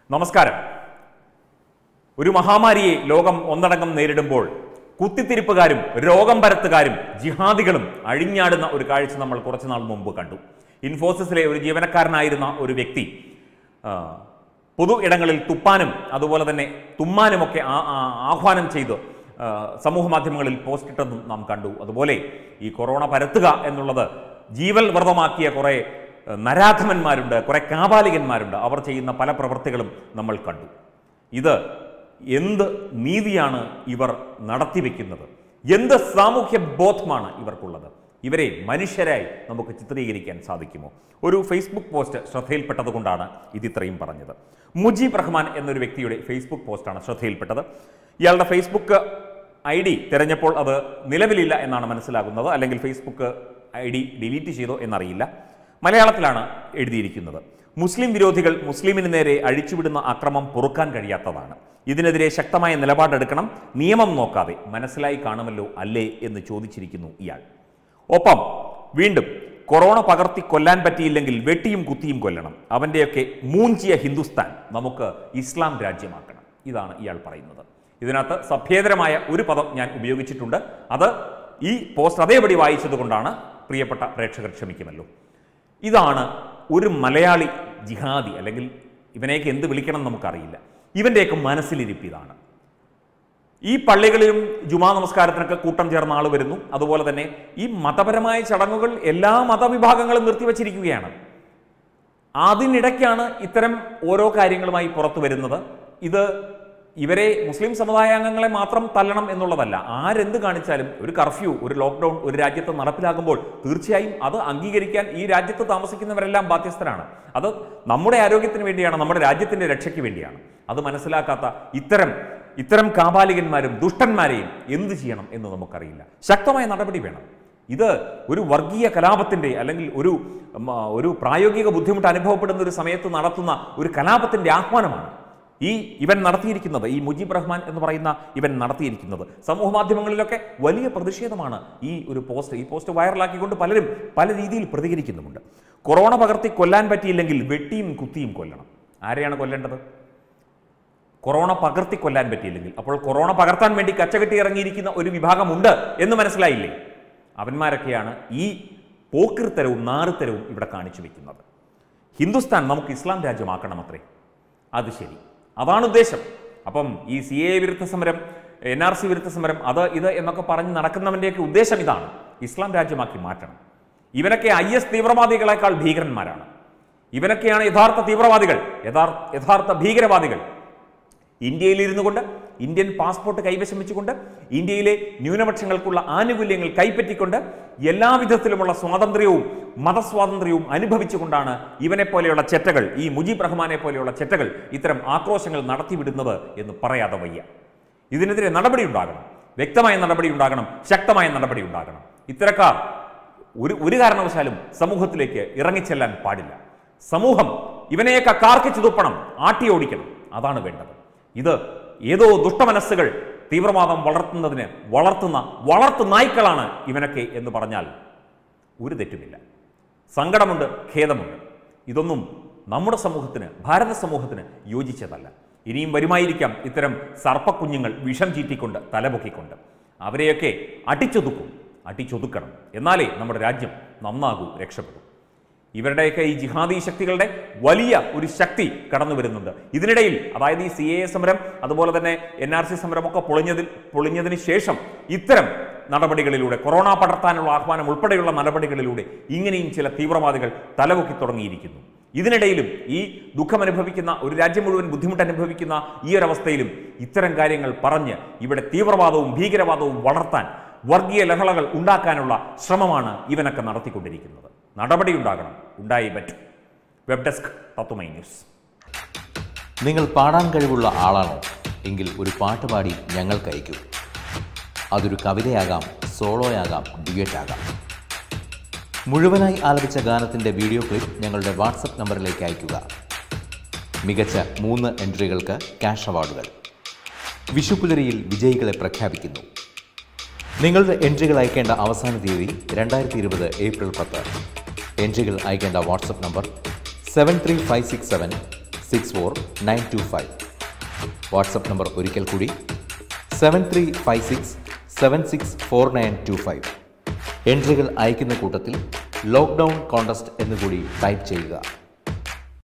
നമസ്കാരം ഒരു മഹാമാരിയെ ലോകം ഒന്നടങ്കം നേരിടുമ്പോൾ കുത്തിത്തിരിപ്പുകാരും രോഗം പരത്തുകാരും ജിഹാദികളും അഴിഞ്ഞാടുന്ന ഒരു കാഴ്ച നമ്മൾ കുറച്ചു നാൾ മുമ്പ് കണ്ടു ഇൻഫോസിസിലെ ഒരു ജീവനക്കാരനായിരുന്ന ഒരു വ്യക്തി ആ, പൊതു ഇടങ്ങളിൽ തുപ്പാനും അതുപോലെ തന്നെ തുമ്മാനുമൊക്കെ ആ- ആ- ആഹ്വാനം ചെയ്ത് ആ, സമൂഹ മാധ്യമങ്ങളിൽ പോസ്റ്റ് ഇട്ടതും നാം കണ്ടു അതുപോലെ ഈ കൊറോണ പരത്തുക എന്നുള്ളത് ജീവൽ വ്രതമാക്കിയ കുറേ ഏഹ്, നരാധമന്മാരുണ്ട് കുറേ കാപാലികന്മാരുണ്ട് അവർ ചെയ്യുന്ന പല പ്രവൃത്തികളും നമ്മൾ കണ്ടു ഇത് എന്ത് നീതിയാണ് ഇവർ നടത്തിവെക്കുന്നത് എന്ത് സാമൂഹ്യ ബോധമാണ് ഇവർക്കുള്ളത് ഇവരെ മനുഷ്യരായി നമുക്ക് ചിത്രീകരിക്കാൻ സാധിക്കുമോ ഒരു ഫേസ്ബുക്ക് പോസ്റ്റ് ശ്രദ്ധയിൽപ്പെട്ടതുകൊണ്ടാണ് ഇത് ഇത്രയും പറഞ്ഞത് മുജീബ് റഹ്മാൻ എന്നൊരു വ്യക്തിയുടെ ഫേസ്ബുക്ക് പോസ്റ്റാണ് ശ്രദ്ധയിൽപ്പെട്ടത് ഇയാളുടെ ഫേസ്ബുക്ക് ഐ ഡി തിരഞ്ഞപ്പോൾ അത് നിലവിലില്ല എന്നാണ് മനസ്സിലാകുന്നത് അല്ലെങ്കിൽ ഫേസ്ബുക്ക് ഐ ഡി ഡിലീറ്റ് ചെയ്തോ എന്നറിയില്ല മലയാളത്തിലാണ് എഴുതിയിരിക്കുന്നത് മുസ്ലിം വിരോധികൾ മുസ്ലിമിന് നേരെ അഴിച്ചുവിടുന്ന അക്രമം പൊറുക്കാൻ കഴിയാത്തതാണ് ഇതിനെതിരെ ശക്തമായ നിലപാടെടുക്കണം നിയമം നോക്കാതെ മനസ്സിലായി കാണുമല്ലോ അല്ലേ എന്ന് ചോദിച്ചിരിക്കുന്നു ഇയാൾ ഒപ്പം വീണ്ടും കൊറോണ പകർത്തി കൊല്ലാൻ പറ്റിയില്ലെങ്കിൽ വെട്ടിയും കുത്തിയും കൊല്ലണം അവൻ്റെയൊക്കെ മൂഞ്ചിയ ഹിന്ദുസ്ഥാൻ നമുക്ക് ഇസ്ലാം രാജ്യമാക്കണം ഇതാണ് ഇയാൾ പറയുന്നത് ഇതിനകത്ത് സഭ്യേതരമായ ഒരു പദം ഞാൻ ഉപയോഗിച്ചിട്ടുണ്ട് അത് ഈ പോസ്റ്റ് അതേപടി വായിച്ചതുകൊണ്ടാണ് പ്രിയപ്പെട്ട പ്രേക്ഷകർ ക്ഷമിക്കുമല്ലോ ഇതാണ് ഒരു മലയാളി ജിഹാദി അല്ലെങ്കിൽ ഇവനെയൊക്കെ എന്ത് വിളിക്കണം എന്ന് നമുക്കറിയില്ല ഇവൻ്റെയൊക്കെ മനസ്സിലിരിപ്പ് ഇതാണ് ഈ പള്ളികളിലും ജുമാ നമസ്കാരത്തിനൊക്കെ കൂട്ടം ചേർന്ന ആൾ വരുന്നു അതുപോലെ തന്നെ ഈ മതപരമായ ചടങ്ങുകൾ എല്ലാ മതവിഭാഗങ്ങളും നിർത്തിവച്ചിരിക്കുകയാണ് അതിനിടയ്ക്കാണ് ഇത്തരം ഓരോ കാര്യങ്ങളുമായി പുറത്തു വരുന്നത് ഇത് ഇവരെ മുസ്ലിം സമുദായാംഗങ്ങളെ മാത്രം തല്ലണം എന്നുള്ളതല്ല ആരെന്ത് കാണിച്ചാലും ഒരു കർഫ്യൂ ഒരു ലോക്ക്ഡൗൺ ഒരു രാജ്യത്ത് നടപ്പിലാകുമ്പോൾ തീർച്ചയായും അത് അംഗീകരിക്കാൻ ഈ രാജ്യത്ത് താമസിക്കുന്നവരെല്ലാം ബാധ്യസ്ഥരാണ് അത് നമ്മുടെ ആരോഗ്യത്തിന് വേണ്ടിയാണ് നമ്മുടെ രാജ്യത്തിന്റെ രക്ഷയ്ക്ക് വേണ്ടിയാണ് അത് മനസ്സിലാക്കാത്ത ഇത്തരം ഇത്തരം കാപാലികന്മാരും ദുഷ്ടന്മാരെയും എന്ത് ചെയ്യണം എന്ന് നമുക്കറിയില്ല ശക്തമായ നടപടി വേണം ഇത് ഒരു വർഗീയ കലാപത്തിന്റെ അല്ലെങ്കിൽ ഒരു ഉം, ആ, ഒരു പ്രായോഗിക ബുദ്ധിമുട്ട് അനുഭവപ്പെടുന്ന ഒരു സമയത്ത് നടത്തുന്ന ഒരു കലാപത്തിന്റെ ആഹ്വാനമാണ് ഈ ഇവൻ നടത്തിയിരിക്കുന്നത് ഈ മുജീബ് റഹ്മാൻ എന്ന് പറയുന്ന ഇവൻ നടത്തിയിരിക്കുന്നത് സമൂഹ മാധ്യമങ്ങളിലൊക്കെ വലിയ പ്രതിഷേധമാണ് ഈ ഒരു പോസ്റ്റ് ഈ പോസ്റ്റ് വൈറലാക്കിക്കൊണ്ട് പലരും പല രീതിയിൽ പ്രതികരിക്കുന്നുമുണ്ട് കൊറോണ പകർത്തി കൊല്ലാൻ പറ്റിയില്ലെങ്കിൽ വെട്ടിയും കുത്തിയും കൊല്ലണം ആരെയാണ് കൊല്ലേണ്ടത് കൊറോണ പകർത്തി കൊല്ലാൻ പറ്റിയില്ലെങ്കിൽ അപ്പോൾ കൊറോണ പകർത്താൻ വേണ്ടി കച്ചകെട്ടി ഇറങ്ങിയിരിക്കുന്ന ഒരു വിഭാഗമുണ്ട് എന്ന് മനസ്സിലായില്ലേ അവന്മാരൊക്കെയാണ് ഈ പോക്കിർത്തരവും നാറുത്തരവും ഇവിടെ കാണിച്ചു വെക്കുന്നത് ഹിന്ദുസ്ഥാൻ നമുക്ക് ഇസ്ലാം രാജ്യമാക്കണം അത്രേ അത് ശരി അതാണ് ഉദ്ദേശം അപ്പം ഈ സി എ വിരുദ്ധ സമരം എൻ ആർ സി വിരുദ്ധ സമരം അത് ഇത് എന്നൊക്കെ പറഞ്ഞ് നടക്കുന്നവൻ്റെയൊക്കെ ഉദ്ദേശം ഇതാണ് ഇസ്ലാം രാജ്യമാക്കി മാറ്റണം ഇവനൊക്കെ ഐ എസ് തീവ്രവാദികളെക്കാൾ ഭീകരന്മാരാണ് ഇവനൊക്കെയാണ് യഥാർത്ഥ തീവ്രവാദികൾ യഥാർത്ഥ യഥാർത്ഥ ഭീകരവാദികൾ ഇന്ത്യയിൽ ഇരുന്നു കൊണ്ട് ഇന്ത്യൻ പാസ്പോർട്ട് കൈവശം വെച്ചുകൊണ്ട് ഇന്ത്യയിലെ ന്യൂനപക്ഷങ്ങൾക്കുള്ള ആനുകൂല്യങ്ങൾ കൈപ്പറ്റിക്കൊണ്ട് എല്ലാവിധത്തിലുമുള്ള സ്വാതന്ത്ര്യവും മതസ്വാതന്ത്ര്യവും അനുഭവിച്ചുകൊണ്ടാണ് ഇവനെ പോലെയുള്ള ചെറ്റകൾ ഈ മുജീബ് റഹ്മാനെ പോലെയുള്ള ചെറ്റകൾ ഇത്തരം ആക്രോശങ്ങൾ നടത്തിവിടുന്നത് എന്ന് പറയാതെ വയ്യ ഇതിനെതിരെ നടപടി ഉണ്ടാകണം വ്യക്തമായ നടപടി ഉണ്ടാകണം ശക്തമായ നടപടി ഉണ്ടാകണം ഇത്തരക്കാർ ഒരു ഒരു കാരണവശാലും സമൂഹത്തിലേക്ക് ഇറങ്ങിച്ചെല്ലാൻ പാടില്ല സമൂഹം ഇവനെയൊക്കെ കാർക്കിച്ചു തുപ്പണം ആട്ടി ഓടിക്കണം അതാണ് വേണ്ടത് ഇത് ഏതോ ദുഷ്ടമനസ്സുകൾ തീവ്രവാദം വളർത്തുന്നതിന് വളർത്തുന്ന വളർത്തു നായ്ക്കളാണ് ഇവനൊക്കെ എന്ന് പറഞ്ഞാൽ ഒരു തെറ്റുമില്ല സങ്കടമുണ്ട് ഖേദമുണ്ട് ഇതൊന്നും നമ്മുടെ സമൂഹത്തിന് ഭാരത സമൂഹത്തിന് യോജിച്ചതല്ല ഇനിയും വരുമായിരിക്കാം ഇത്തരം സർപ്പക്കുഞ്ഞുങ്ങൾ വിഷം ചീറ്റിക്കൊണ്ട് തലപൊക്കിക്കൊണ്ട് അവരെയൊക്കെ അടിച്ചൊതുക്കും അടിച്ചൊതുക്കണം എന്നാലേ നമ്മുടെ രാജ്യം നന്നാകൂ രക്ഷപ്പെടൂ ഇവരുടെയൊക്കെ ഈ ജിഹാദി ശക്തികളുടെ വലിയ ഒരു ശക്തി കടന്നു വരുന്നുണ്ട് ഇതിനിടയിൽ അതായത് ഈ സി എ സമരം അതുപോലെ തന്നെ എൻ ആർ സി സമരമൊക്കെ പൊളിഞ്ഞതിൽ പൊളിഞ്ഞതിന് ശേഷം ഇത്തരം നടപടികളിലൂടെ കൊറോണ പടർത്താനുള്ള ആഹ്വാനം ഉൾപ്പെടെയുള്ള നടപടികളിലൂടെ ഇങ്ങനെയും ചില തീവ്രവാദികൾ തലപൊക്കി തുടങ്ങിയിരിക്കുന്നു ഇതിനിടയിലും ഈ ദുഃഖമനുഭവിക്കുന്ന ഒരു രാജ്യം മുഴുവൻ ബുദ്ധിമുട്ട് അനുഭവിക്കുന്ന ഈ ഒരവസ്ഥയിലും ഇത്തരം കാര്യങ്ങൾ പറഞ്ഞ് ഇവിടെ തീവ്രവാദവും ഭീകരവാദവും വളർത്താൻ വർഗീയ ലഹളകൾ ഉണ്ടാക്കാനുള്ള ശ്രമമാണ് ഇവനൊക്കെ നടത്തിക്കൊണ്ടിരിക്കുന്നത് നടപടി ഉണ്ടാകണം ഉണ്ടായേ പറ്റും വെബ് ഡെസ്ക് തത്തുമൈ ന്യൂസ് നിങ്ങൾ പാടാൻ കഴിവുള്ള ആളാണോ എങ്കിൽ ഒരു പാട്ട് പാടി ഞങ്ങൾക്ക് അയക്കൂ അതൊരു കവിതയാകാം സോളോയാകാം ഡ്യുവറ്റ് ആകാം മുഴുവനായി ആലപിച്ച ഗാനത്തിൻ്റെ വീഡിയോ ക്ലിപ്പ് ഞങ്ങളുടെ വാട്സപ്പ് നമ്പറിലേക്ക് അയയ്ക്കുക മികച്ച മൂന്ന് എൻട്രികൾക്ക് ക്യാഷ് അവാർഡുകൾ വിഷുപ്പുലരിയിൽ വിജയികളെ പ്രഖ്യാപിക്കുന്നു നിങ്ങളുടെ എൻട്രികൾ അയക്കേണ്ട അവസാന തീയതി രണ്ടായിരത്തി ഇരുപത് ഏപ്രിൽ പത്ത് എൻട്രികൾ അയക്കേണ്ട WhatsApp number seven three five six seven six four nine two five WhatsApp number ഒരിക്കൽ കൂടി seven three five six seven six four nine two five എൻട്രികൾ അയക്കുന്ന കൂട്ടത്തിൽ ലോക്ക്ഡൗൺ കോണ്ടസ്റ്റ് എന്നുകൂടി ടൈപ്പ് ചെയ്യുക